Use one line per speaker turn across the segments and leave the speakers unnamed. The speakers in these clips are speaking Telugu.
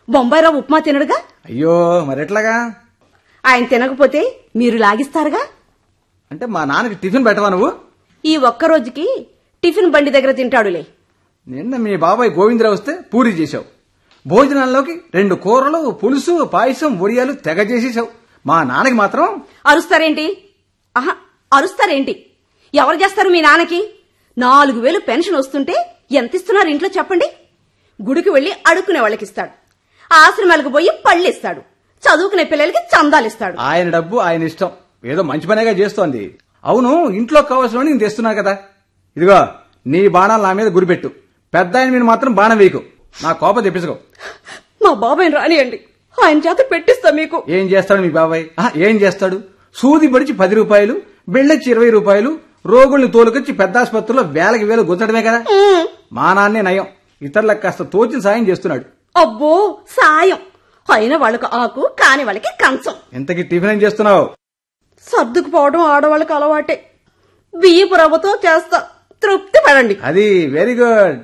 బొంబాయి రవ్వ ఉప్మా తినడుగా
అయ్యో మరెట్లాగా
ఆయన తినకపోతే మీరు లాగిస్తారుగా
అంటే మా నాన్నకి టిఫిన్ పెట్టవా నువ్వు
ఈ ఒక్క రోజుకి టిఫిన్ బండి దగ్గర తింటాడులే
నిన్న మీ బాబాయ్ గోవిందరావు వస్తే పూరి చేశావు భోజనాల్లోకి రెండు కూరలు పులుసు పాయసం ఒడియాలు తెగ చేసేసావు మా నాన్నకి మాత్రం
అరుస్తారేంటి ఆహా అరుస్తారేంటి ఎవరు చేస్తారు మీ నాన్నకి నాలుగు వేలు పెన్షన్ వస్తుంటే ఎంత ఇస్తున్నారు ఇంట్లో చెప్పండి గుడికి వెళ్లి అడుక్కునే వాళ్ళకి ఇస్తాడు ఆశ్రమాలకు పోయి పళ్ళు ఇస్తాడు చదువుకునే పిల్లలకి చందాలు ఇస్తాడు
ఆయన డబ్బు ఆయన ఇష్టం ఏదో మంచి పనేగా చేస్తోంది అవును ఇంట్లో కావాల్సిన నేను తెస్తున్నా కదా ఇదిగో నీ బాణాలు నా మీద గురిపెట్టు పెద్ద ఆయన మీద మాత్రం బాణం వేయకు నా కోపం తెప్పించుకో
మా బాబాయ్ రానియండి ఆయన చేత పెట్టిస్తా మీకు
ఏం చేస్తాడు మీ బాబాయ్ ఆహా, ఏం చేస్తాడు సూది పడిచి పది రూపాయలు బిళ్ళచ్చి ఇరవై రూపాయలు రోగుల్ని తోలుకొచ్చి పెద్ద ఆసుపత్రిలో వేలకి వేలు గుంచడమే కదా మా నాన్నే నయం ఇతరులకు కాస్త తోచిన సాయం చేస్తున్నాడు
అబ్బో సాయం అయిన వాళ్ళకు ఆకు కాని వాళ్ళకి కంచం
ఇంతకీ టిఫిన్ ఏం చేస్తున్నావు
సర్దుకుపోవడం ఆడవాళ్ళకి అలవాటే బియ్యపు రవ్వతో చేస్తా తృప్తి పడండి
అది వెరీ గుడ్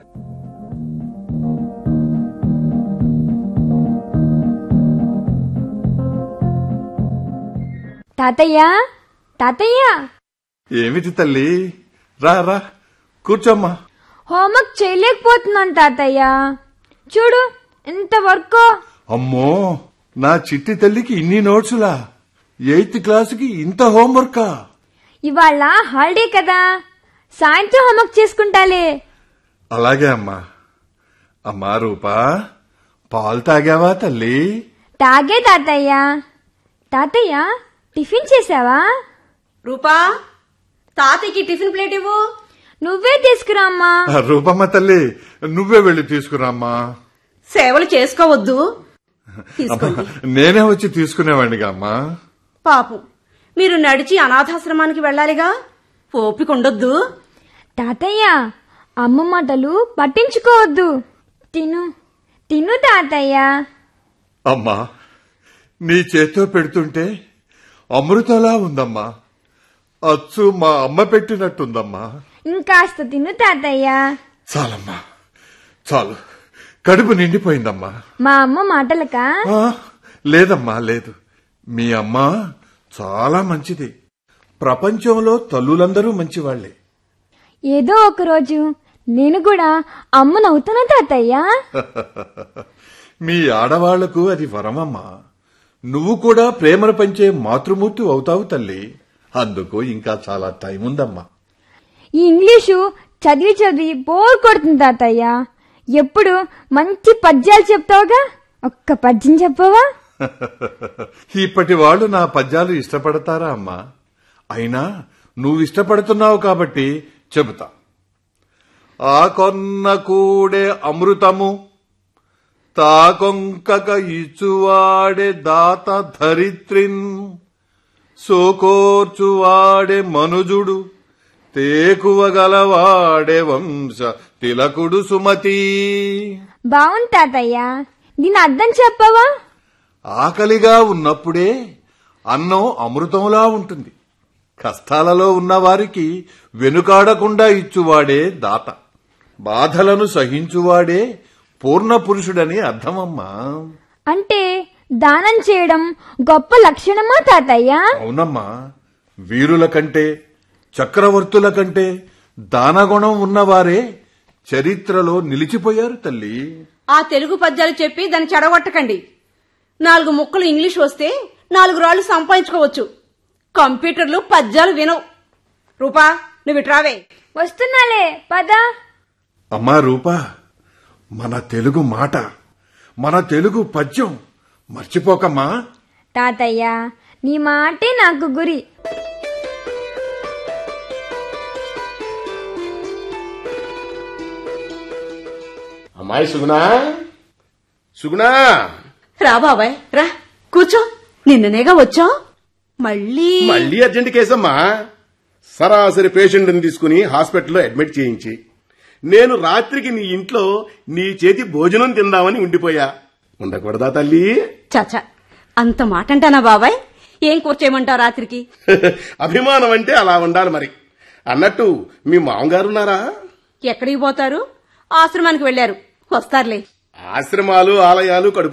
తాతయ్య తాతయ్య
ఏమిటి తల్లి రా రా కూర్చోమ్మా
హోంవర్క్ చేయలేకపోతున్నాను తాతయ్య చూడు ఎంత వర్క్
అమ్మో నా చిట్టి తల్లికి ఇన్ని నోట్సులా ఎయిత్ క్లాసుకి ఇంత హోంవర్కా
ఇవాళ హాలిడే కదా సాయంత్రం హోంవర్క్ చేసుకుంటాలే
అలాగే అమ్మా అమ్మా రూపా పాలు తాగావా తల్లి
తాగే తాతయ్య తాతయ్య టిఫిన్ చేసావా
రూపా తాతయ్యకి టిఫిన్ ప్లేట్ ఇవ్వు
నువ్వే తీసుకురామ్మా
ఆ, రూపమ్మ తల్లి నువ్వే వెళ్ళి తీసుకురామ్మా
సేవలు చేసుకోవద్దు
అమ్మా,
తీసుకోండి
నేనే వచ్చి తీసుకునేవాడిగా అమ్మా
పాపం మీరు నడిచి అనాథాశ్రమానికి వెళ్ళాలిగా ఓపిక ఉండొద్దు
తాతయ్య అమ్మ మాటలు పట్టించుకోవద్దు తిను తిను తాతయ్య
అమ్మా నీ చేత్తో పెడుతుంటే అమృతలా ఉందమ్మా అచ్చు మా అమ్మ పెట్టినట్టుందమ్మా
ఇంకాస్త తిను తాతయ్య
చాలమ్మా చాలు కడుపు నిండిపోయిందమ్మా
మా అమ్మ మాటలకా
ఆ, లేదమ్మా లేదు మీ అమ్మ చాలా మంచిది ప్రపంచంలో తల్లులందరూ మంచివాళ్లే
ఏదో ఒక రోజు నేను కూడా అమ్మనవుతానా తాతయ్య
మీ ఆడవాళ్లకు అది వరమమ్మా నువ్వు కూడా ప్రేమను పంచే మాతృమూర్తి అవుతావు తల్లి అందుకు ఇంకా చాలా టైం ఉందమ్మా
ఈ ఇంగ్లీషు చదివి చదివి బోర్ కొడుతుంది తాతయ్య ఎప్పుడు మంచి పద్యాలు చెప్తావుగా ఒక్క పద్యం చెప్పవా
ఇప్పటి వాళ్ళు నా పద్యాలు ఇష్టపడతారా అమ్మా అయినా నువ్వు ఇష్టపడుతున్నావు కాబట్టి చెబుతా ఆ కొన్న కూడే అమృతము తాకొంకక ఇచ్చువాడే దాత ధరిత్రిన్ సోకోర్చువాడే మనుజుడు తేకువగలవాడే వంశ తిలకుడు సుమతి
బాగుంది తాతయ్య దీని అర్థం చెప్పవా
ఆకలిగా ఉన్నప్పుడే అన్నం అమృతంలా ఉంటుంది కష్టాలలో ఉన్నవారికి వెనుకాడకుండా ఇచ్చువాడే దాత బాధలను సహించువాడే పూర్ణ పురుషుడని అర్థమమ్మా
అంటే దానం చేయడం గొప్ప లక్షణమా తాతయ్య
అవునమ్మా వీరుల కంటే చక్రవర్తుల కంటే దానగుణం ఉన్నవారే చరిత్రలో నిలిచిపోయారు తల్లి
ఆ తెలుగు పద్యాలు చెప్పి దాన్ని చెడగొట్టకండి నాలుగు ముక్కలు ఇంగ్లీష్ వస్తే నాలుగు రాళ్లు సంపాదించుకోవచ్చు కంప్యూటర్లు పద్యాలు వినవు రూపా నువ్వు ఇట్రావే
వస్తున్నాలే పద
అమ్మా రూపా మన తెలుగు మాట మన తెలుగు పద్యం మర్చిపోకమ్మా
తాతయ్య నీ మాటే నాకు గురి
అమ్మాయి సుగుణా సుగుణా
రా బాబాయ్ రా కూర్చో నిన్ననేగా వచ్చా మళ్ళీ
మళ్ళీ అర్జెంట్ కేసమ్మా సరాసరి పేషెంట్ని తీసుకుని హాస్పిటల్లో అడ్మిట్ చేయించి నేను రాత్రికి నీ ఇంట్లో నీ చేతి భోజనం తిందామని ఉండిపోయా ఉండకూడదా తల్లి
చచ అంత మాట అంటానా బాబాయ్ ఏం కూర్చేయమంటావు రాత్రికి
అభిమానం అంటే అలా ఉండాలి మరి అన్నట్టు మీ మామగారున్నారా
ఎక్కడికి పోతారు ఆశ్రమానికి వెళ్లారు వస్తారులే
ఆశ్రమాలు ఆలయాలు కడుపు